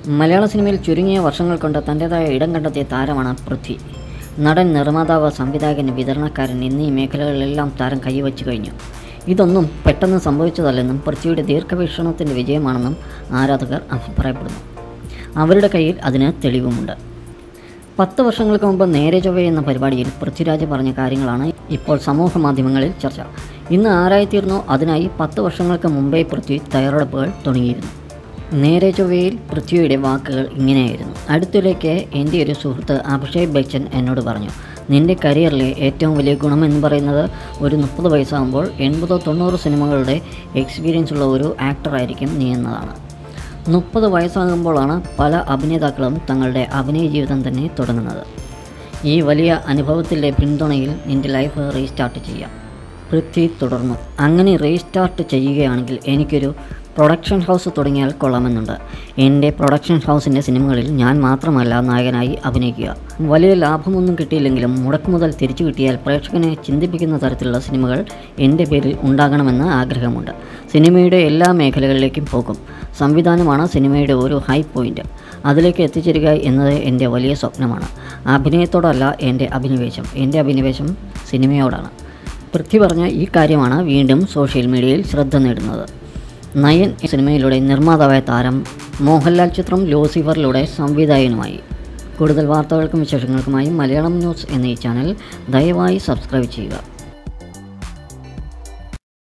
മലയാള സിനിമയിൽ ചുരുങ്ങിയ വർഷങ്ങൾ കൊണ്ട് തൻ്റെതായ ഇടം കണ്ടെത്തിയ താരമാണ് പൃഥ്വി നടൻ നിർമ്മാതാവ് സംവിധായകൻ വിതരണക്കാരൻ എന്നീ മേഖലകളിലെല്ലാം താരം കൈവച്ചു കഴിഞ്ഞു ഇതൊന്നും പെട്ടെന്ന് സംഭവിച്ചതല്ലെന്നും പൃഥ്വിയുടെ ദീർഘവീക്ഷണത്തിൻ്റെ വിജയമാണെന്നും ആരാധകർ അഭിപ്രായപ്പെടുന്നു അവരുടെ കയ്യിൽ അതിന് തെളിവുമുണ്ട് പത്ത് വർഷങ്ങൾക്ക് മുമ്പ് നേരെ ചൊവ്വ എന്ന പരിപാടിയിൽ പൃഥ്വിരാജ് പറഞ്ഞ കാര്യങ്ങളാണ് ഇപ്പോൾ സമൂഹ മാധ്യമങ്ങളിൽ ചർച്ച ഇന്ന് ആരായിത്തീർന്നോ അതിനായി പത്ത് വർഷങ്ങൾക്ക് മുമ്പേ പൃഥ്വി തയ്യാറെടുപ്പുകൾ തുടങ്ങിയിരുന്നു നേരെ ചൊവ്വയിൽ പൃഥ്വിയുടെ വാക്കുകൾ ഇങ്ങനെയായിരുന്നു അടുത്തിടയ്ക്ക് എൻ്റെ ഒരു സുഹൃത്ത് അഭിഷേക് ബച്ചൻ എന്നോട് പറഞ്ഞു നിൻ്റെ കരിയറിലെ ഏറ്റവും വലിയ ഗുണമെന്ന് പറയുന്നത് ഒരു മുപ്പത് വയസ്സാകുമ്പോൾ എൺപതോ തൊണ്ണൂറ് സിനിമകളുടെ എക്സ്പീരിയൻസ് ഉള്ള ഒരു ആക്ടറായിരിക്കും നീ എന്നതാണ് മുപ്പത് വയസ്സാകുമ്പോഴാണ് പല അഭിനേതാക്കളും തങ്ങളുടെ അഭിനയ ജീവിതം തന്നെ തുടങ്ങുന്നത് ഈ വലിയ അനുഭവത്തിൻ്റെ പിന്തുണയിൽ നിൻ്റെ ലൈഫ് റീസ്റ്റാർട്ട് ചെയ്യാം പൃഥ്വി തുടർന്നു അങ്ങനെ റീസ്റ്റാർട്ട് ചെയ്യുകയാണെങ്കിൽ എനിക്കൊരു പ്രൊഡക്ഷൻ ഹൗസ് തുടങ്ങിയാൽ കൊള്ളാമെന്നുണ്ട് എൻ്റെ പ്രൊഡക്ഷൻ ഹൗസിൻ്റെ സിനിമകളിൽ ഞാൻ മാത്രമല്ല നായകനായി അഭിനയിക്കുക വലിയ ലാഭമൊന്നും കിട്ടിയില്ലെങ്കിലും മുടക്കുമുതൽ തിരിച്ചു കിട്ടിയാൽ പ്രേക്ഷകനെ ചിന്തിപ്പിക്കുന്ന തരത്തിലുള്ള സിനിമകൾ എൻ്റെ പേരിൽ ഉണ്ടാകണമെന്ന് ആഗ്രഹമുണ്ട് സിനിമയുടെ എല്ലാ മേഖലകളിലേക്കും പോകും സംവിധാനമാണ് സിനിമയുടെ ഒരു ഹൈ പോയിൻ്റ് അതിലേക്ക് എത്തിച്ചേരുക എന്നത് എൻ്റെ വലിയ സ്വപ്നമാണ് അഭിനയത്തോടല്ല എൻ്റെ അഭിനിവേശം എൻ്റെ അഭിനിവേശം സിനിമയോടാണ് പൃഥ്വി പറഞ്ഞ ഈ കാര്യമാണ് വീണ്ടും സോഷ്യൽ മീഡിയയിൽ ശ്രദ്ധ നേടുന്നത് നയൻ സിനിമയിലൂടെ നിർമ്മാതാവായ താരം മോഹൻലാൽ ചിത്രം ലൂസിഫറിലൂടെ സംവിധായകനുമായി കൂടുതൽ വാർത്തകൾക്കും വിശേഷങ്ങൾക്കുമായി മലയാളം ന്യൂസ് എന്ന ഈ ചാനൽ ദയവായി സബ്സ്ക്രൈബ് ചെയ്യുക